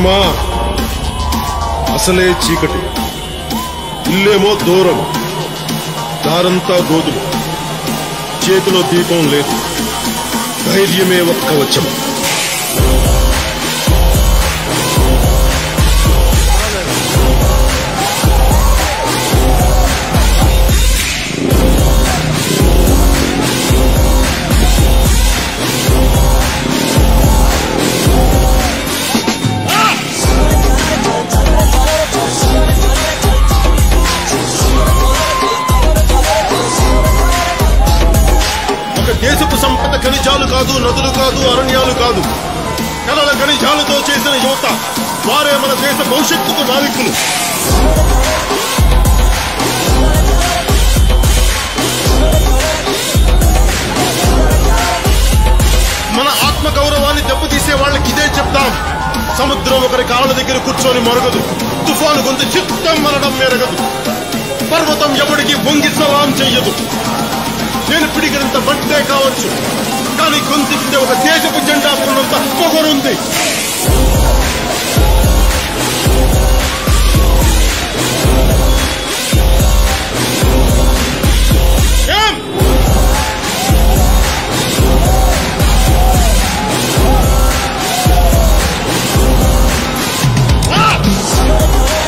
మిత్రమా అసలే చీకటి ఇల్లేమో దూరం దారంతా గోధులు చేతిలో దీపం లేదు ధైర్యమే ఒక్క వచ్చం ఒక దేశపు సంపద ఖనిజాలు కాదు నదులు కాదు అరణ్యాలు కాదు కలల ఖనిజాలతో చేసిన యువత వారే మన దేశ భవిష్యత్తుకు నావికులు మన ఆత్మ గౌరవాన్ని దెబ్బతీసే వాళ్ళకి ఇదే చెప్తాం సముద్రం ఒకరి కాళ్ళ దగ్గర కూర్చొని మరగదు తుఫాను గొంతు చిత్తం మనడం మెరగదు పర్వతం ఎవడికి వంగి సలాం చెయ్యదు నేను పిడిగినంత బట్టే కావచ్చు కానీ గొంతుకితే ఒక దేశపు జెండా ఉన్నంత పొగరుంది ఏం? ఆ!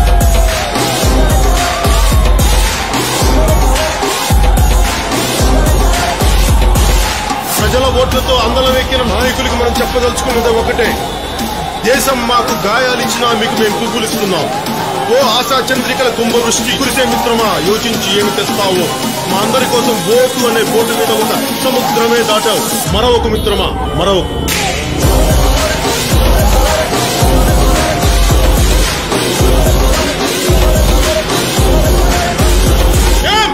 ప్రజల ఓట్లతో అందలం ఎక్కిన నాయకులకి మనం చెప్పదలుచుకున్నది ఒకటే దేశం మాకు గాయాలిచ్చినా మీకు మేము పువ్వులు ఇస్తున్నాం ఓ ఆశా చంద్రికల కుంభవృష్టి కురిసే మిత్రమా యోచించి ఏమి తెస్తావో మా అందరి కోసం ఓటు అనే బోటు మీద ఉన్న సముద్రమే దాటావు మరొక మిత్రమా మరొక ఏం?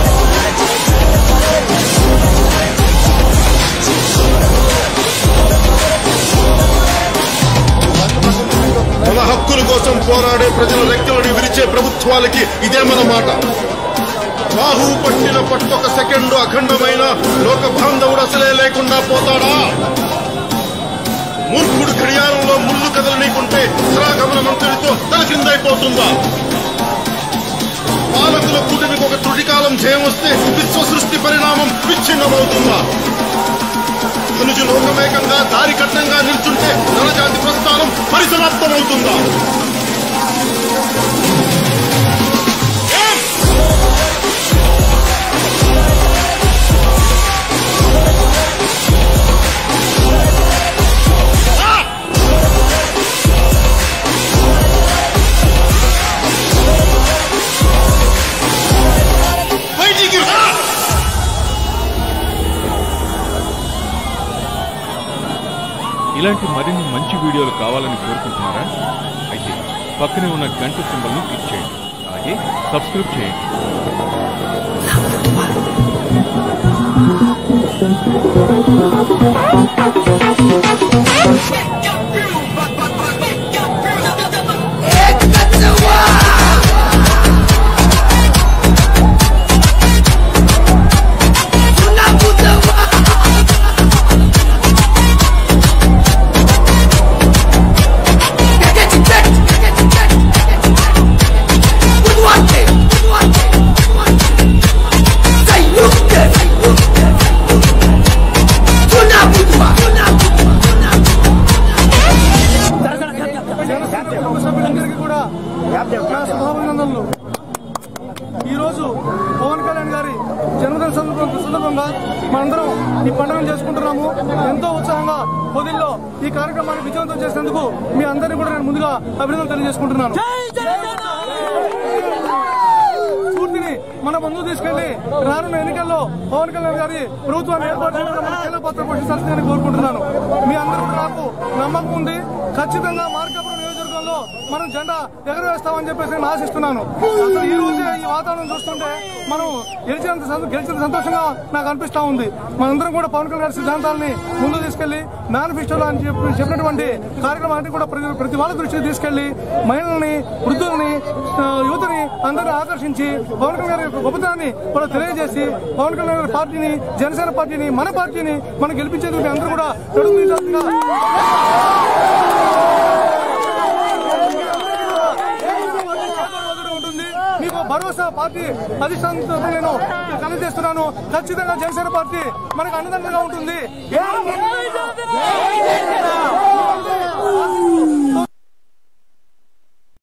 మన హక్కుల కోసం పోరాడే ప్రజల రెక్కలని విరిచే ప్రభుత్వాలకి ఇదే మన మాట రాహు పట్టిన పట్టొక సెకండ్ అఖండమైన లోక బాంధవుడు అసలే లేకుండా పోతాడా మూర్ఖుడు గడియారంలో ముళ్ళు కదలనీకుంటే ఉత్తరాగమన మంత్రితో తల కిందైపోతుందా పాలకుల కూటమికి ఒక త్రుటికాలం జయం వస్తే విశ్వ సృష్టి పరిణామం విచ్ఛిన్నమవుతుందా మనుషు లోకమేకంగా దారి కట్నంగా నిల్చుంటే నరజాతి ప్రస్థానం పరిసమాప్తమవుతుందా ఏం? ఆ! బయటికి రా! ఇలాంటి మరిన్ని మంచి వీడియోలు కావాలని కోరుకుంటున్నారా అయితే పక్కనే ఉన్న గంట సింబల్ను క్లిక్ చేయండి అలాగే సబ్స్క్రైబ్ చేయండి కుటుంబ సభ్యులందరికీ కూడా నా శుభాభినందనలు ఈ రోజు పవన్ కళ్యాణ్ గారి జన్మదిన సందర్భం సందర్భంగా మనందరం ఈ పండుగను చేసుకుంటున్నాము ఎంతో ఉత్సాహంగా పొదిల్లో ఈ కార్యక్రమాన్ని విజయవంతం చేసినందుకు మీ అందరినీ కూడా నేను ముందుగా అభినందనలు తెలియజేసుకుంటున్నాను స్ఫూర్తిని మన ముందు తీసుకెళ్లి రానున్న ఎన్నికల్లో పవన్ కళ్యాణ్ గారి ప్రభుత్వాన్ని ఏర్పాటు చేయడంలో మన కీలక పాత్ర పోషించాల్సిందని కోరుకుంటున్నాను మీ అందరూ కూడా నాకు నమ్మకం ఉంది ఖచ్చితంగా మార్కాపురం నియోజకవర్గంలో మనం జెండా ఎగరవేస్తామని చెప్పేసి నేను ఆశిస్తున్నాను అసలు ఈ రోజు ఈ వాతావరణం చూస్తుంటే మనం గెలిచినంత సంతో- గెలిచినంత సంతోషంగా నాకు అనిపిస్తా ఉంది మనందరం కూడా పవన్ కళ్యాణ్ గారి సిద్ధాంతాలని ముందు తీసుకెళ్లి మేనిఫెస్టోలో అని చెప్పి చెప్పినటువంటి కార్యక్రమాన్ని కూడా ప్రతి ప్రతి వాళ్ళ దృష్టికి తీసుకెళ్లి మహిళల్ని వృద్ధుల్ని ఆ, యువతని అందరినీ ఆకర్షించి పవన్ కళ్యాణ్ గారి యొక్క గొప్పతనాన్ని కూడా తెలియజేసి పవన్ కళ్యాణ్ గారి పార్టీని జనసేన పార్టీని మన పార్టీని మనం గెలిపించేందుకు మీ అందరూ కూడా ప్రయత్నించాల్సిందిగా భరోసా పార్టీ అధిష్టానంతో నేను తెలియజేస్తున్నాను ఖచ్చితంగా జనసేన పార్టీ మనకు అండదండగా ఉంటుంది జై జనసేన